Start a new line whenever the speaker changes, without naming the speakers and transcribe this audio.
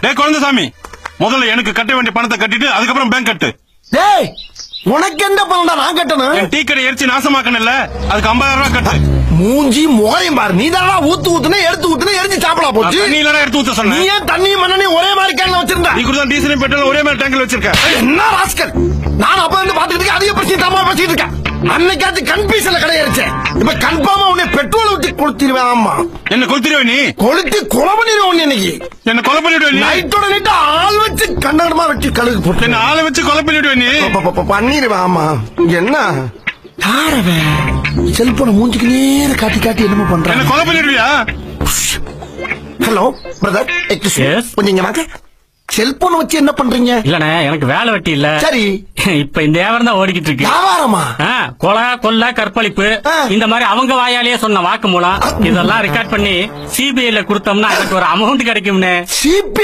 டேய் குழந்தைசாமி முதல்ல எனக்கு கட்ட வேண்டிய பணத்தை கட்டிட்டு அதுக்கப்புறம் பேங்க் கட்டு
டேய் உனக்கு என்ன பண்ணா நான் கட்டணும்
என் டீ கடை எரிச்சு நாசமாக்கணும்ல அதுக்கு 50000 ரூபாய் கட்டு
மூஞ்சி முகரையும் பாரு நீ தானா ஊத்து ஊத்துனே எடுத்து ஊத்துனே எரிஞ்சு சாப்பிடா
நான்
போச்சு
தண்ணி இல்லடா எடுத்து ஊத்த
நீ
சொன்னேன்
ஏன் தண்ணியும் மண்ணனையும் ஒரே மாதிரி கேன்ல வச்சிருந்த
நீ கூட தான் டீசலும் பெட்ரோல் ஒரே மாதிரி டேங்க்ல வச்சிருக்க
என்ன ராஸ்கல் நான் அப்ப இருந்து பாத்துக்கிட்டு இருக்கேன் அதிக பிரச்சனை தம்மா பேசிட்டு இருக்கேன் அன்னைக்காச்சும் கன்ஃபியூஷன்ல கிடையாச்சு இப்ப கன்ஃபார்மா உன்னை பெட்ரோல் ஊத்தி கொளுத்திடுவேன் ஆமா
என்ன கொளுத்திடுவே நீ
கொளுத்தி கொலை பண்ணிடுவேன் உன்னை இன்னைக்கு
என்ன கொலை பண்ணிடுவே நீ
நைட்டோட நைட்டு ஆள் வச்சு கண்டகடமா வச்சு கழுகு போட்டு
என்ன ஆளை வச்சு கொலை பண்ணிடுவே நீ
ப- ப- ப- பண்ணிடுவேன் ஆமா என்ன யாரவன் செல்போனை மூஞ்சிக்கு நேர காட்டி காட்டி என்னமோ
என்ன
பண்றான்
கொலை பண்ணிடுவியா
ஹலோ பிரதர்
Yes.
கொஞ்சம் இங்க வாங்க செல்போன் வச்சு என்ன பண்றீங்க
இல்லண்ணே எனக்கு வேலை வெட்டி இல்ல
சரி
இப்ப இந்த வியாபாரம் தான் ஓடிக்கிட்டு இருக்கு
வியாபாரமா
ஆ, கொலை கொள்ளை கற்பழிப்பு
ஆ.
இந்த மாதிரி அவங்க வாயாலேயே சொன்ன வாக்கு மூலம் இதெல்லாம் ரெக்கார்ட் பண்ணி சிபிஐ ல கொடுத்தோம்னா எனக்கு ஒரு அமௌண்ட் கிடைக்கும்னே
சிபி